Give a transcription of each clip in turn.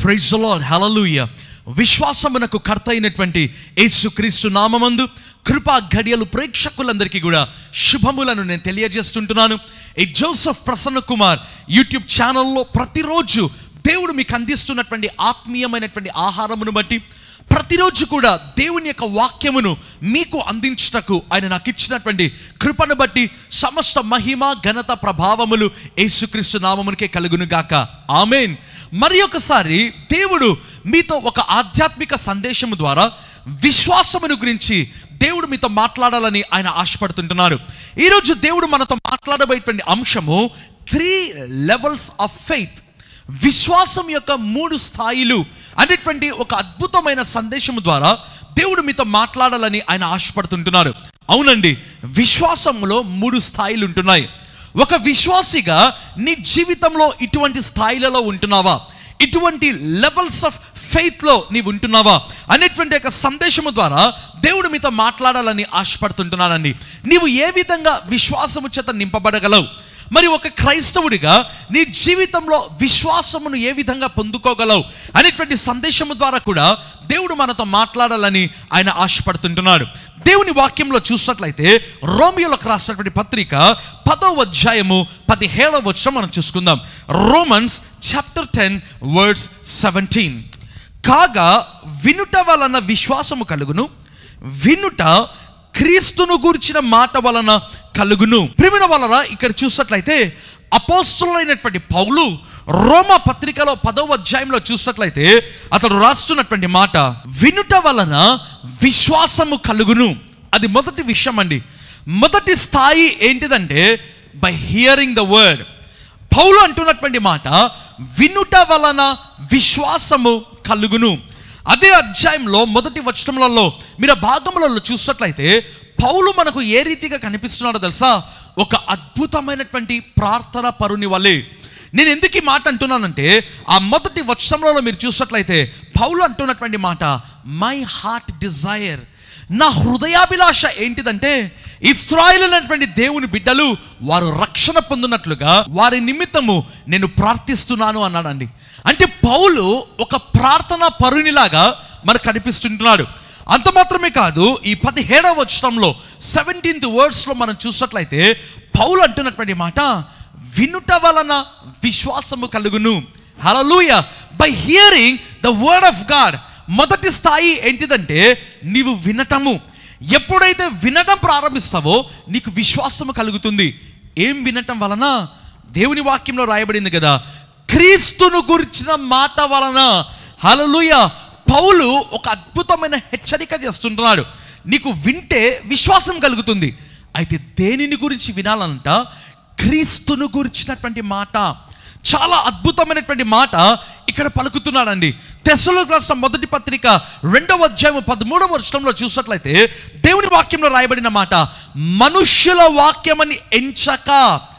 praise lord హలలుయ విశ్వాసమునకు కర్త అయినటువంటి యేసుక్రీస్తు నామమందు కృపా ఘడియలు ప్రేక్షకులందరికీ కూడా శుభములను నేను తెలియజేస్తుంటున్నాను ఈ జోసఫ్ ప్రసన్న కుమార్ యూట్యూబ్ ఛానల్లో ప్రతిరోజు దేవుడు మీకు అందిస్తున్నటువంటి ఆత్మీయమైనటువంటి ఆహారమును బట్టి ప్రతిరోజు కూడా దేవుని యొక్క వాక్యమును మీకు అందించుటకు ఆయన నాకు ఇచ్చినటువంటి కృపను బట్టి సమస్త మహిమ ఘనత ప్రభావములు యేసుక్రీస్తు నామమునికే కలుగును గాక ఆమెన్ మరి ఒకసారి దేవుడు మీతో ఒక ఆధ్యాత్మిక సందేశము ద్వారా విశ్వాసమును గురించి దేవుడు మీతో మాట్లాడాలని ఆయన ఆశపడుతుంటున్నారు ఈరోజు దేవుడు మనతో మాట్లాడబోయేటువంటి అంశము త్రీ లెవెల్స్ ఆఫ్ ఫెయిత్ విశ్వాసం యొక్క మూడు స్థాయిలు అనేటువంటి ఒక అద్భుతమైన సందేశం ద్వారా దేవుడు మీతో మాట్లాడాలని ఆయన ఆశపడుతుంటున్నారు అవునండి విశ్వాసంలో మూడు స్థాయిలు ఉంటున్నాయి ఒక విశ్వాసిగా నీ జీవితంలో ఇటువంటి స్థాయిలలో ఉంటున్నావా ఇటువంటి లెవెల్స్ ఆఫ్ ఫెయిత్లో నీవు ఉంటున్నావా అనేటువంటి ఒక సందేశము ద్వారా దేవుడు మీతో మాట్లాడాలని ఆశపడుతుంటున్నానండి నీవు ఏ విధంగా విశ్వాసము చేత నింపబడగలవు మరి ఒక క్రైస్తవుడిగా నీ జీవితంలో విశ్వాసమును ఏ విధంగా పొందుకోగలవు అనేటువంటి సందేశము ద్వారా కూడా దేవుడు మనతో మాట్లాడాలని ఆయన ఆశపడుతుంటున్నాడు దేవుని వాక్యంలో చూసినట్లయితే రోమియోలకు రాసినటువంటి పత్రిక పదవ అధ్యాయము పదిహేడవ వచ్చం మనం చూసుకుందాం Romans chapter ten words seventeen కాగా వినుట వలన విశ్వాసము కలుగును వినుట క్రీస్తును గూర్చిన మాట వలన కలుగును ప్రిమిన వలన ఇక్కడ చూసినట్లయితే అపోస్తులైనటువంటి పౌలు రోమ పత్రికలో పదవ అధ్యాయంలో చూసినట్లయితే అతడు రాస్తున్నటువంటి మాట వినుట వలన విశ్వాసము కలుగును అది మొదటి విషయం అండి మొదటి స్థాయి ఏంటిదంటే బై హియరింగ్ ద వర్డ్ పౌలు అంటున్నటువంటి మాట వినుట వలన విశ్వాసము కలుగును అదే అధ్యాయంలో మొదటి వచనములలో మీరు ఆ భాగములలో చూసినట్లయితే పౌలు మనకు ఏ రీతిగా కనిపిస్తున్నాడో తెలుసా ఒక అద్భుతమైనటువంటి ప్రార్థన పరుని వలె నేను ఎందుకు ఈ మాట అంటున్నానంటే ఆ మొదటి వచనంలో మీరు చూసినట్లయితే పౌలు అంటున్నటువంటి మాట మై హార్ట్ డిజైర్ నా హృదయాభిలాష ఏంటిదంటే ఇస్రాయిల్ అనేటువంటి దేవుని బిడ్డలు వారు రక్షణ పొందినట్లుగా వారి నిమిత్తము నేను ప్రార్థిస్తున్నాను అన్నాడండి అంటే పౌలు ఒక ప్రార్థన పరునిలాగా మనకు కనిపిస్తుంటున్నాడు అంత మాత్రమే కాదు ఈ పదిహేడవ వచనంలో సెవెంటీన్త్ వర్డ్స్లో మనం చూసినట్లయితే పౌలు అంటున్నటువంటి మాట వినుట వలన విశ్వాసము కలుగును హలలుయ by hearing the word of God మొదటి స్థాయి ఏంటిదంటే నీవు వినటము ఎప్పుడైతే వినటం ప్రారంభిస్తావో నీకు విశ్వాసము కలుగుతుంది ఏం వినటం వలన దేవుని వాక్యంలో రాయబడింది కదా క్రీస్తును గురించిన మాట వలన హలలుయ పౌలు ఒక అద్భుతమైన హెచ్చరిక చేస్తుంటున్నాడు నీకు వింటే విశ్వాసం కలుగుతుంది అయితే దేనిని గురించి వినాలంట క్రీస్తును గురించినటువంటి మాట చాలా అద్భుతమైనటువంటి మాట ఇక్కడ పలుకుతున్నాడండి తెస్సలోకి రాష్ట్రం మొదటి పత్రిక రెండవ అధ్యాయం పదమూడవ వర్షంలో చూసినట్లయితే దేవుని వాక్యంలో రాయబడిన మాట మనుష్యుల వాక్యమని ఎంచక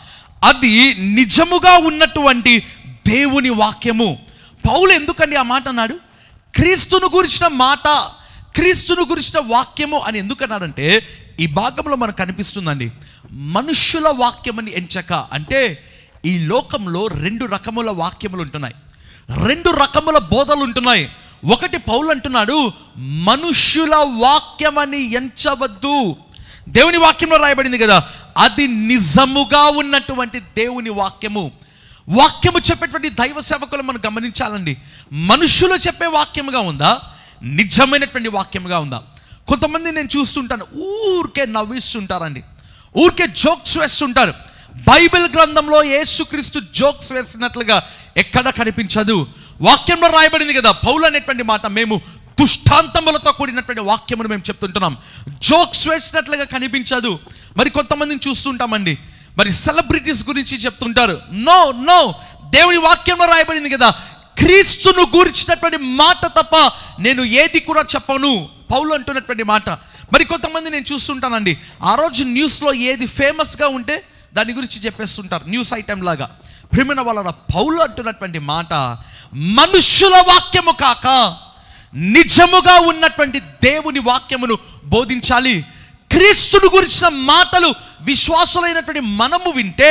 అది నిజముగా ఉన్నటువంటి దేవుని వాక్యము పౌలు ఎందుకండి ఆ మాట అన్నాడు క్రీస్తును గురించిన మాట క్రీస్తును గురించిన వాక్యము అని ఎందుకు అన్నాడంటే ఈ భాగంలో మనకు కనిపిస్తుందండి మనుష్యుల వాక్యమని ఎంచక అంటే ఈ లోకంలో రెండు రకముల వాక్యములు ఉంటున్నాయి రెండు రకముల బోధలు ఉంటున్నాయి ఒకటి పౌలు అంటున్నాడు మనుష్యుల వాక్యమని ఎంచవద్దు దేవుని వాక్యంలో రాయబడింది కదా అది నిజముగా ఉన్నటువంటి దేవుని వాక్యము వాక్యము చెప్పేటువంటి దైవ సేవకులు మనం గమనించాలండి మనుషులు చెప్పే వాక్యముగా ఉందా నిజమైనటువంటి వాక్యముగా ఉందా కొంతమంది నేను చూస్తుంటాను ఊరికే నవ్విస్తుంటారండి ఊరికే జోక్స్ వేస్తుంటారు బైబిల్ గ్రంథంలో యేసుక్రీస్తు జోక్స్ వేసినట్లుగా ఎక్కడ కనిపించదు వాక్యంలో రాయబడింది కదా పౌలు అనేటువంటి మాట మేము దుష్టాంతములతో కూడినటువంటి వాక్యమును మేము చెప్తుంటున్నాం జోక్స్ వేసినట్లుగా కనిపించదు మరి కొంతమందిని చూస్తుంటామండి మరి సెలబ్రిటీస్ గురించి చెప్తుంటారు నో నో దేవుని వాక్యంలో రాయబడింది కదా క్రీస్తును గూర్చినటువంటి మాట తప్ప నేను ఏది కూడా చెప్పను పౌలు అంటున్నటువంటి మాట మరి కొంతమంది నేను చూస్తుంటానండి ఆ రోజు న్యూస్లో ఏది ఫేమస్గా ఉంటే దాని గురించి చెప్పేస్తుంటారు న్యూస్ ఐటెం లాగా ప్రేమిన వాళ్ళ పౌలు అంటున్నటువంటి మాట మనుష్యుల వాక్యము కాక నిజముగా ఉన్నటువంటి దేవుని వాక్యమును బోధించాలి క్రీస్తును గురించిన మాటలు విశ్వాసులైనటువంటి మనము వింటే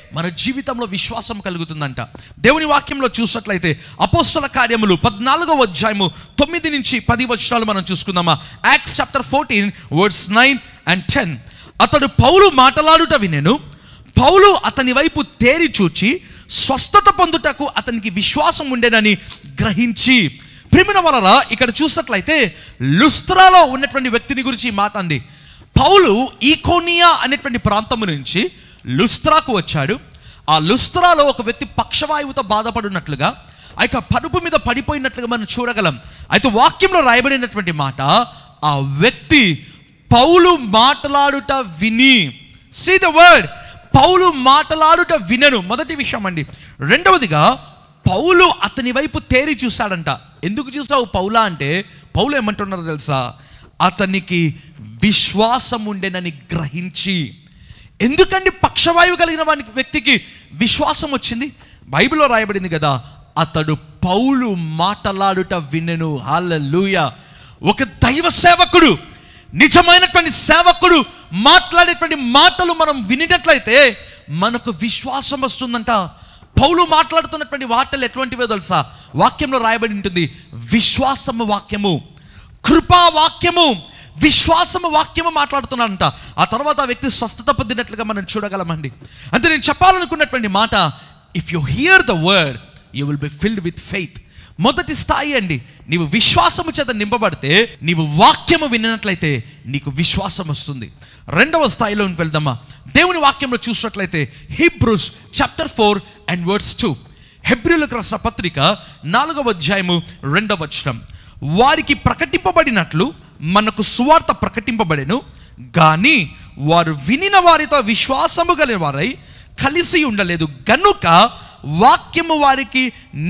మన జీవితంలో విశ్వాసం కలుగుతుందంట దేవుని వాక్యంలో చూసినట్లయితే అపోస్తల కార్యములు పద్నాలుగవ అధ్యాయము తొమ్మిది నుంచి పది వచనాలు మనం చూసుకుందామా Acts chapter fourteen words nine and ten అతడు పౌలు మాటలాడుట వినెను పౌలు అతని వైపు తేరి చూచి స్వస్థత పొందుటకు అతనికి విశ్వాసం ఉండేనని గ్రహించి ప్రిమిన వలన ఇక్కడ చూసినట్లయితే లుస్త్రాలో ఉన్నటువంటి వ్యక్తిని గురించి ఈ మాట అండి పౌలు ఈకోనియా అనేటువంటి ప్రాంతము నుంచి లుస్త్రాకు వచ్చాడు ఆ లుస్త్రాలో ఒక వ్యక్తి పక్షవాయువుతో బాధపడినట్లుగా ఆ యొక్క పరుపు మీద పడిపోయినట్లుగా మనం చూడగలం అయితే వాక్యంలో రాయబడినటువంటి మాట ఆ వ్యక్తి పౌలు మాట్లాడుట విని సీ ద వర్డ్ పౌలు మాట్లాడుట వినను మొదటి విషయం అండి రెండవదిగా పౌలు అతని వైపు తేరి చూశాడంట ఎందుకు చూసావు పౌలా అంటే పౌలు ఏమంటున్నారో తెలుసా అతనికి విశ్వాసం ఉండేనని గ్రహించి ఎందుకండి పక్షవాయువు కలిగిన వాని వ్యక్తికి విశ్వాసం వచ్చింది బైబిల్లో రాయబడింది కదా అతడు పౌలు మాటలాడుట వినెను హాలూయ ఒక దైవ సేవకుడు నిజమైనటువంటి సేవకుడు మాట్లాడేటువంటి మాటలు మనం వినినట్లయితే మనకు విశ్వాసం వస్తుందంట పౌలు మాట్లాడుతున్నటువంటి మాటలు ఎటువంటివో తెలుసా వాక్యంలో రాయబడి ఉంటుంది విశ్వాసము వాక్యము కృపా వాక్యము విశ్వాసము వాక్యము మాట్లాడుతున్నాడంట ఆ తర్వాత ఆ వ్యక్తి స్వస్థత పొందినట్లుగా మనం చూడగలమండి అంటే నేను చెప్పాలనుకున్నటువంటి మాట if you hear the word you will be filled with faith మొదటి స్థాయి అండి నీవు విశ్వాసము చేత నింపబడితే నీవు వాక్యము విన్నట్లయితే నీకు విశ్వాసం వస్తుంది రెండవ స్థాయిలో వెళ్దామా దేవుని వాక్యంలో చూసినట్లయితే Hebrews chapter four and words two హెబ్రిలకు రాసిన పత్రిక నాలుగవ అధ్యాయము రెండవ వచనం వారికి ప్రకటింపబడినట్లు మనకు సువార్త ప్రకటింపబడెను కానీ వారు వినిన వారితో విశ్వాసము కలిగిన వారై కలిసి ఉండలేదు గనుక వాక్యము వారికి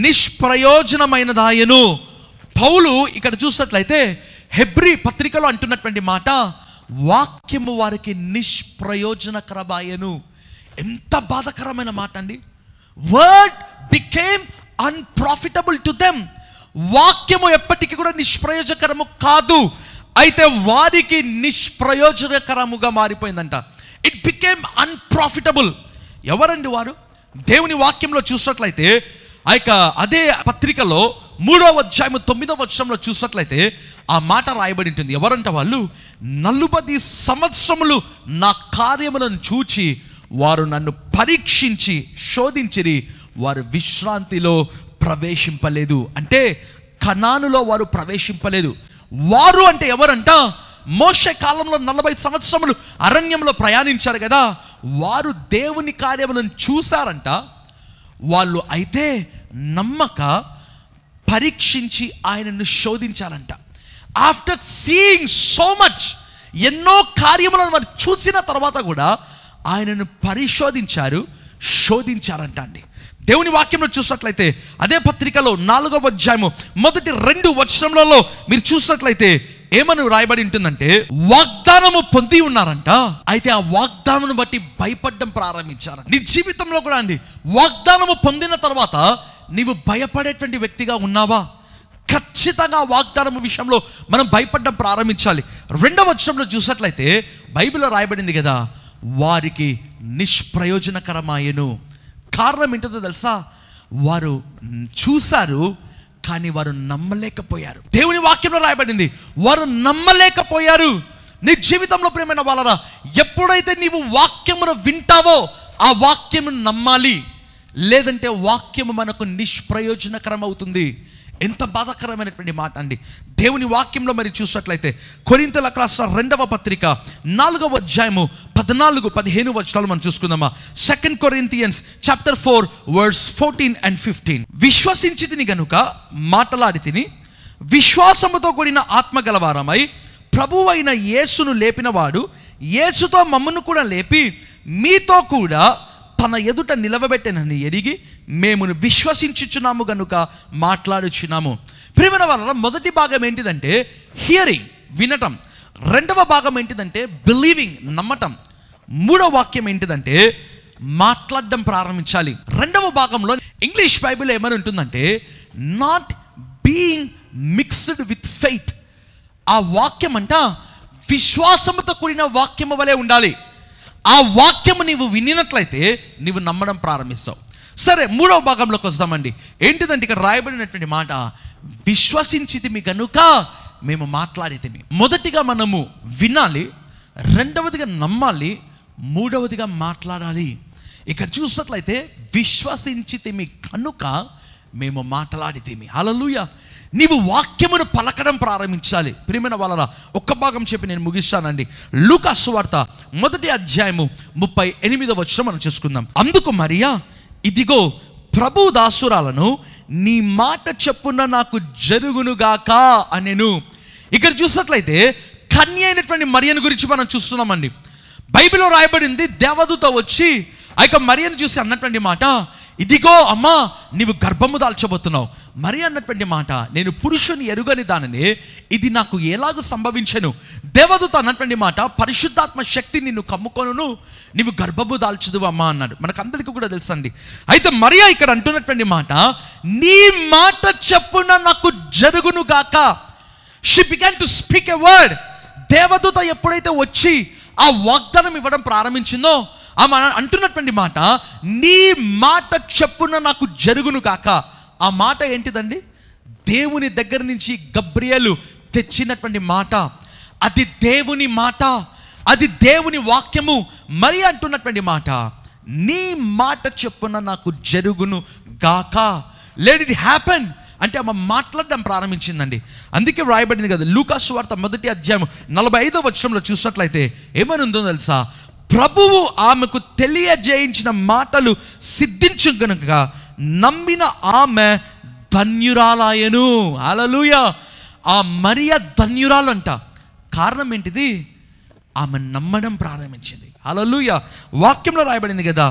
నిష్ప్రయోజనమైనదాయను పౌలు ఇక్కడ చూసినట్లయితే హెబ్రి పత్రికలో అంటున్నటువంటి మాట వాక్యము వారికి నిష్ప్రయోజనకరమాయను ఎంత బాధకరమైన మాట అండి word became unprofitable to them వాక్యము ఎప్పటికీ కూడా నిష్ప్రయోజకరము కాదు అయితే వారికి నిష్ప్రయోజనకరముగా మారిపోయిందంట ఇట్ బికేమ్ అన్ప్రాఫిటబుల్ ఎవరండి వారు దేవుని వాక్యంలో చూసినట్లయితే ఆ యొక్క అదే పత్రికలో మూడవ అధ్యాయము తొమ్మిదవ వచనంలో చూసినట్లయితే ఆ మాట రాయబడి ఉంటుంది ఎవరంట వాళ్ళు నలుబది సంవత్సరములు నా కార్యములను చూచి వారు నన్ను పరీక్షించి శోధించిరి వారు విశ్రాంతిలో ప్రవేశింపలేదు అంటే కనానులో వారు ప్రవేశింపలేదు వారు అంటే ఎవరంట మోషే కాలంలో నలభై సంవత్సరములు అరణ్యంలో ప్రయాణించారు కదా వారు దేవుని కార్యములను చూశారంట వాళ్ళు అయితే నమ్మక పరీక్షించి ఆయనను శోధించారంట ఆఫ్టర్ సీయింగ్ సో మచ్ ఎన్నో కార్యములను వారు చూసిన తర్వాత కూడా ఆయనను పరిశోధించారు శోధించారంట అండి దేవుని వాక్యంలో చూసినట్లయితే అదే పత్రికలో నాలుగవ అధ్యాయము మొదటి రెండు వచనములలో మీరు చూసినట్లయితే ఏమని రాయబడి ఉంటుందంటే వాగ్దానము పొంది ఉన్నారంట అయితే ఆ వాగ్దానమును బట్టి భయపడడం ప్రారంభించారు నీ జీవితంలో కూడా అండి వాగ్దానము పొందిన తర్వాత నీవు భయపడేటువంటి వ్యక్తిగా ఉన్నావా ఖచ్చితంగా వాగ్దానం విషయంలో మనం భయపడడం ప్రారంభించాలి రెండవ వచనంలో చూసినట్లయితే బైబిల్లో రాయబడింది కదా వారికి నిష్ప్రయోజనకరమాయను కారణం ఏంటో తెలుసా వారు చూశారు కానీ వారు నమ్మలేకపోయారు దేవుని వాక్యంలో రాయబడింది వారు నమ్మలేకపోయారు నీ జీవితంలో ప్రేమైన వాళ్ళరా ఎప్పుడైతే నీవు వాక్యమును వింటావో ఆ వాక్యమును నమ్మాలి లేదంటే వాక్యము మనకు నిష్ప్రయోజనకరం అవుతుంది ఎంత బాధాకరమైనటువంటి మాట అండి దేవుని వాక్యంలో మరి చూసినట్లయితే కొరింతలకు రాసిన రెండవ పత్రిక నాలుగవ అధ్యాయము పద్నాలుగు పదిహేను వచనాలు మనం చూసుకుందామా second Corinthians chapter four words fourteen and fifteen విశ్వసించి తిని గనుక మాటలాడి తిని విశ్వాసముతో కూడిన ఆత్మ గలవారమై ప్రభువైన యేసును లేపినవాడు యేసుతో మమ్మను కూడా లేపి మీతో కూడా తన ఎదుట నిలవబెట్టనని ఎరిగి మేము విశ్వసించుచున్నాము గనుక మాట్లాడుచున్నాము ప్రియమైన వల్ల మొదటి భాగం ఏంటిదంటే హియరింగ్ వినటం రెండవ భాగం ఏంటిదంటే బిలీవింగ్ నమ్మటం మూడవ వాక్యం ఏంటిదంటే మాట్లాడడం ప్రారంభించాలి రెండవ భాగంలో ఇంగ్లీష్ బైబిల్ ఏమని ఉంటుందంటే not being mixed with faith ఆ వాక్యం అంట విశ్వాసముతో కూడిన వాక్యము వలె ఉండాలి ఆ వాక్యము నీవు వినినట్లయితే నీవు నమ్మడం ప్రారంభిస్తావు సరే మూడవ భాగంలోకి వస్తామండి ఏంటిదంటే ఇక్కడ రాయబడినటువంటి మాట విశ్వసించితిమి కనుక మేము మాట్లాడితిమి మొదటిగా మనము వినాలి రెండవదిగా నమ్మాలి మూడవదిగా మాట్లాడాలి ఇక్కడ చూసినట్లయితే విశ్వసించితిమి కనుక మేము మాట్లాడితిమి హల్లెలూయా నీవు వాక్యమును పలకడం ప్రారంభించాలి ప్రియమైన వాళ్ళ ఒక్క భాగం చెప్పి నేను ముగిస్తానండి లూకాసు వార్త మొదటి అధ్యాయము ముప్పై ఎనిమిదవ వచ్చిన మనం చూసుకుందాం అందుకు మరియా ఇదిగో ప్రభు దాసురాలను నీ మాట చెప్పున నాకు జరుగునుగాక అనెను ఇక్కడ చూసినట్లయితే కన్య అయినటువంటి మరియను గురించి మనం చూస్తున్నామండి బైబిల్లో రాయబడింది దేవదూత వచ్చి ఆ యొక్క మరియను చూసి అన్నటువంటి మాట ఇదిగో అమ్మా నీవు గర్భము దాల్చబోతున్నావు మరి అన్నటువంటి మాట నేను పురుషుని ఎరుగని దానిని ఇది నాకు ఎలాగ సంభవించను దేవదూత అన్నటువంటి మాట పరిశుద్ధాత్మ శక్తి నిన్ను కమ్ముకొనును నీవు గర్భము దాల్చదు అమ్మా అన్నాడు మనకందరికీ కూడా తెలుసండి అయితే మరియా ఇక్కడ అంటున్నటువంటి మాట నీ మాట చెప్పున నాకు జరుగును గాక she began to speak a word దేవదూత ఎప్పుడైతే వచ్చి ఆ వాగ్దానం ఇవ్వడం ప్రారంభించిందో ఆమె అంటున్నటువంటి మాట నీ మాట చెప్పున నాకు జరుగును కాక ఆ మాట ఏంటిదండి దేవుని దగ్గర నుంచి గబ్రియలు తెచ్చినటువంటి మాట అది దేవుని మాట అది దేవుని వాక్యము మరి అంటున్నటువంటి మాట నీ మాట చెప్పున నాకు జరుగును గాక లెట్ ఇట్ హ్యాపెన్ అంటే ఆమె మాట్లాడడం ప్రారంభించిందండి అందుకే వ్రాయబడింది కదా లూకాసు వార్త మొదటి అధ్యాయం నలభై ఐదో వచ్చంలో చూసినట్లయితే ఏమని ఉందో తెలుసా ప్రభువు ఆమెకు తెలియజేయించిన మాటలు సిద్ధించు గనుక నమ్మిన ఆమె ధన్యురాలాయను అలలుయ ఆ మరియ ధన్యురాలంట కారణం ఏంటిది ఆమె నమ్మడం ప్రారంభించింది అలలుయ వాక్యంలో రాయబడింది కదా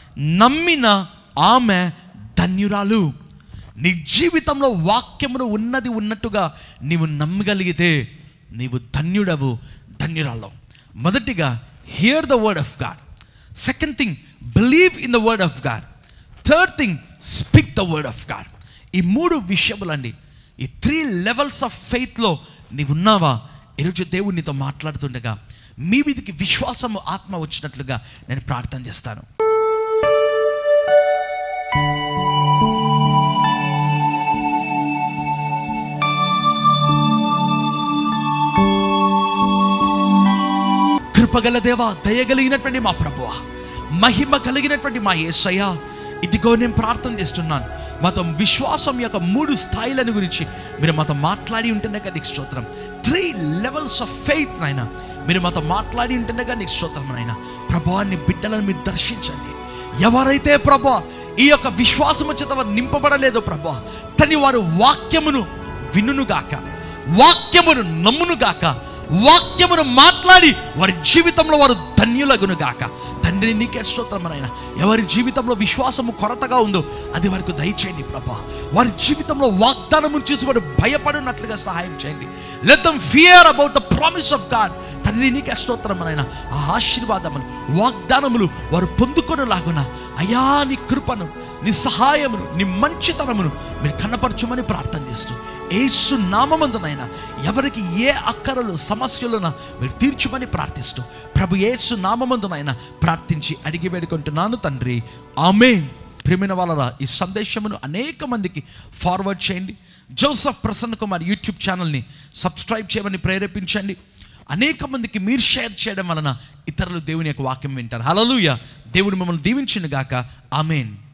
నమ్మిన ఆమె ధన్యురాలు నీ జీవితంలో వాక్యమును ఉన్నది ఉన్నట్టుగా నీవు నమ్మగలిగితే నీవు ధన్యుడవు ధన్యురాలు మొదటిగా hear the word of God second thing believe in the word of God third thing speak the word of God ఈ మూడు విషయములండి ఈ త్రీ లెవెల్స్ ఆఫ్ ఫెయిత్లో నీవు ఉన్నావా ఈరోజు దేవుడు నీతో మాట్లాడుతుండగా మీ మీదికి విశ్వాసము ఆత్మ వచ్చినట్లుగా నేను ప్రార్థన చేస్తాను కృపగల దేవా దయగలిగినటువంటి మా ప్రభువ మహిమ కలిగినటువంటి మా యేసయ్య ఇదిగో నేను ప్రార్థన చేస్తున్నాను మాతో విశ్వాసం యొక్క మూడు స్థాయిలను గురించి మీరు మాతో మాట్లాడి ఉంటుండగా నీకు స్తోత్రం త్రీ లెవెల్స్ ఆఫ్ ఫెయిత్ నాయన మీరు మాతో మాట్లాడి ఉంటుండగా నీకు స్తోత్రం నాయన ప్రభావాన్ని బిడ్డలను మీరు దర్శించండి ఎవరైతే ప్రభా ఈ యొక్క విశ్వాసము చేత వారు నింపబడలేదో ప్రభా తని వారు వాక్యమును వినుగాక వాక్యమును నమ్మునుగాక వాక్యమును మాట్లాడి వారి జీవితంలో వారు ధన్యులగునుగాక తండ్రి నీకే స్తోత్రమనైనా ఎవరి జీవితంలో విశ్వాసము కొరతగా ఉందో అది వారికి దయచేయండి ప్రభా వారి జీవితంలో వాగ్దానము చూసి వారు భయపడినట్లుగా సహాయం చేయండి let them fear about the promise of God తండ్రి నీకే స్తోత్రమనైనా ఆ ఆశీర్వాదములు వాగ్దానములు వారు పొందుకొనలాగున అయా నీ కృపను నీ సహాయమును నీ మంచితనమును మీరు కనపరచుమని ప్రార్థన చేస్తూ ఏసు నామమందునైనా ఎవరికి ఏ అక్కరలు సమస్యలున్నా మీరు తీర్చుమని ప్రార్థిస్తూ ప్రభు ఏసు నామమందునైనా ప్రార్థించి అడిగి వేడుకుంటున్నాను తండ్రి ఆమె ప్రేమిన వాళ్ళరా ఈ సందేశమును అనేక మందికి ఫార్వర్డ్ చేయండి జోసఫ్ ప్రసన్న కుమార్ యూట్యూబ్ ఛానల్ని సబ్స్క్రైబ్ చేయమని ప్రేరేపించండి అనేక మందికి మీరు షేర్ చేయడం వలన ఇతరులు దేవుని యొక్క వాక్యం వింటారు హలలుయ దేవుడు మిమ్మల్ని దీవించిన గాక ఆమెన్